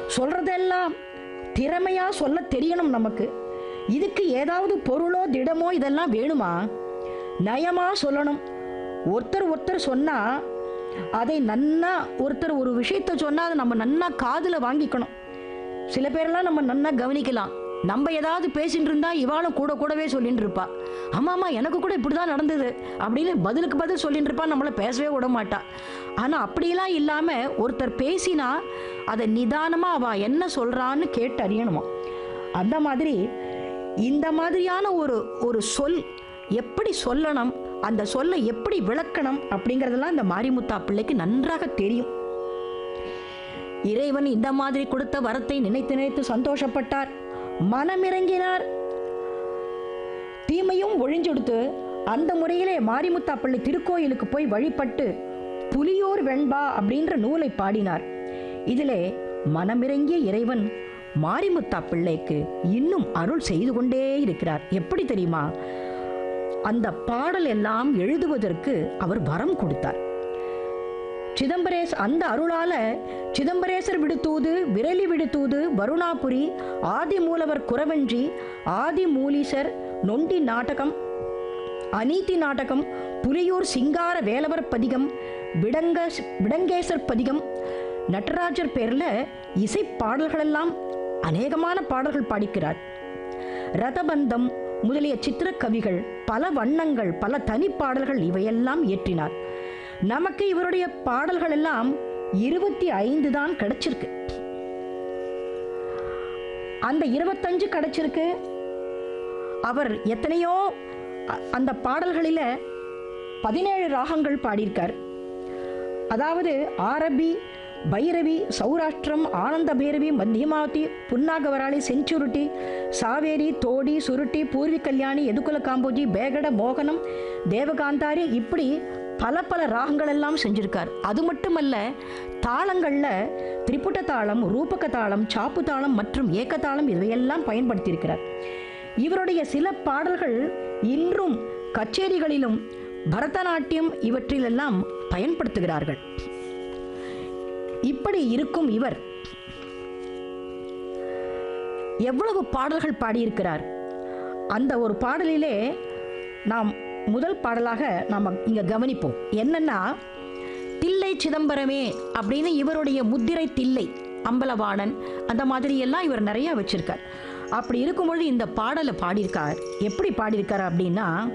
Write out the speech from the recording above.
சொல்றதெல்லாம் திறமையா சொல்ல தெரியணும் நமக்கு இதுக்கு ஏதாவது பொருளோ திடமோ இதெல்லாம் வேணுமா நயமா சொல்லணும் ஒருத்தர் ஒருத்தர் சொன்னா அதை நன்னா ஒருத்தர் ஒரு விஷயத்த சொன்னா அதை நம்ம நன்னா காதுல வாங்கிக்கணும் சில பேரெல்லாம் நம்ம நன்னா கவனிக்கலாம் நம்ம ஏதாவது பேசிட்டு இருந்தா இவாளும் கூட கூடவே சொல்லிட்டு இருப்பா ஆமா ஆமா எனக்கு கூட இப்படிதான் நடந்தது அப்படின்னு பதிலுக்கு பதில் சொல்லிட்டு இருப்பா நம்மள பேசவே விட மாட்டா ஆனா அப்படியெல்லாம் இல்லாம ஒருத்தர் பேசினா அதை நிதானமா அவ என்ன சொல்றான்னு கேட்டு அறியணுமா அந்த மாதிரி இந்த மாதிரியான ஒரு ஒரு சொல் எப்படி சொல்லணும் அந்த சொல்லை எப்படி விளக்கணும் அப்படிங்கறதெல்லாம் இந்த மாரிமுத்தா பிள்ளைக்கு நன்றாக தெரியும் இறைவன் இந்த மாதிரி கொடுத்த வரத்தை நினைத்து நினைத்து சந்தோஷப்பட்டார் மனமிறங்கினார் தீமையும் ஒழிஞ்செடுத்து அந்த முறையிலே மாரிமுத்தா பிள்ளை திருக்கோயிலுக்கு போய் வழிபட்டு புலியோர் வெண்பா அப்படின்ற நூலை பாடினார் இதிலே மனமிறங்கிய இறைவன் மாரிமுத்தா பிள்ளைக்கு இன்னும் அருள் செய்து கொண்டே இருக்கிறார் எப்படி தெரியுமா அந்த பாடல் எல்லாம் எழுதுவதற்கு அவர் வரம் கொடுத்தார் சிதம்பரேஸ் அந்த அருளால சிதம்பரேசர் விடுத்தூது விரலி விடுத்தூது வருணாபுரி ஆதி மூலவர் குறவஞ்சி ஆதி மூலீசர் நொண்டி நாடகம் அநீதி நாடகம் புலியூர் சிங்கார வேலவர் பதிகம் விடங்க விடங்கேசர் பதிகம் நடராஜர் பேர்ல இசை பாடல்களெல்லாம் அநேகமான பாடல்கள் பாடிக்கிறார் ரதபந்தம் முதலிய சித்திர கவிகள் பல வண்ணங்கள் பல தனிப்பாடல்கள் இவையெல்லாம் இயற்றினார் நமக்கு இவருடைய பாடல்கள் எல்லாம் இருபத்தி ஐந்து தான் கிடைச்சிருக்கு அந்த இருபத்தஞ்சு கிடைச்சிருக்கு அவர் எத்தனையோ அ- அந்த பாடல்களில பதினேழு ராகங்கள் பாடியிருக்கார் அதாவது ஆரபி பைரவி சௌராஷ்டிரம் ஆனந்த பைரவி மத்தியமாவதி புன்னாகவராளி செஞ்சுருட்டி சாவேரி தோடி சுருட்டி பூர்வி கல்யாணி எதுகுல காம்போஜி பேகட மோகனம் தேவகாந்தாரி இப்படி பல பல ராகங்கள் எல்லாம் செஞ்சிருக்கார் அது மட்டுமல்ல தாளங்கள்ல திரிபுட்ட தாளம் ரூபக தாளம் சாப்பு தாளம் மற்றும் ஏக்க தாளம் இவையெல்லாம் பயன்படுத்தியிருக்கிறார் இவருடைய சில பாடல்கள் இன்றும் கச்சேரிகளிலும் பரதநாட்டியம் இவற்றிலெல்லாம் பயன்படுத்துகிறார்கள் இப்படி இருக்கும் இவர் எவ்வளவு பாடல்கள் பாடியிருக்கிறார் அந்த ஒரு பாடலிலே நாம் முதல் பாடலாக நாம் இங்க கவனிப்போம் என்னன்னா தில்லை சிதம்பரமே அப்படின்னு இவருடைய முத்திரை தில்லை அம்பலவாணன் அந்த மாதிரி எல்லாம் இவர் நிறைய வச்சிருக்கார் அப்படி இருக்கும்பொழுது இந்த பாடலை பாடியிருக்கார் எப்படி பாடியிருக்கார் அப்படின்னா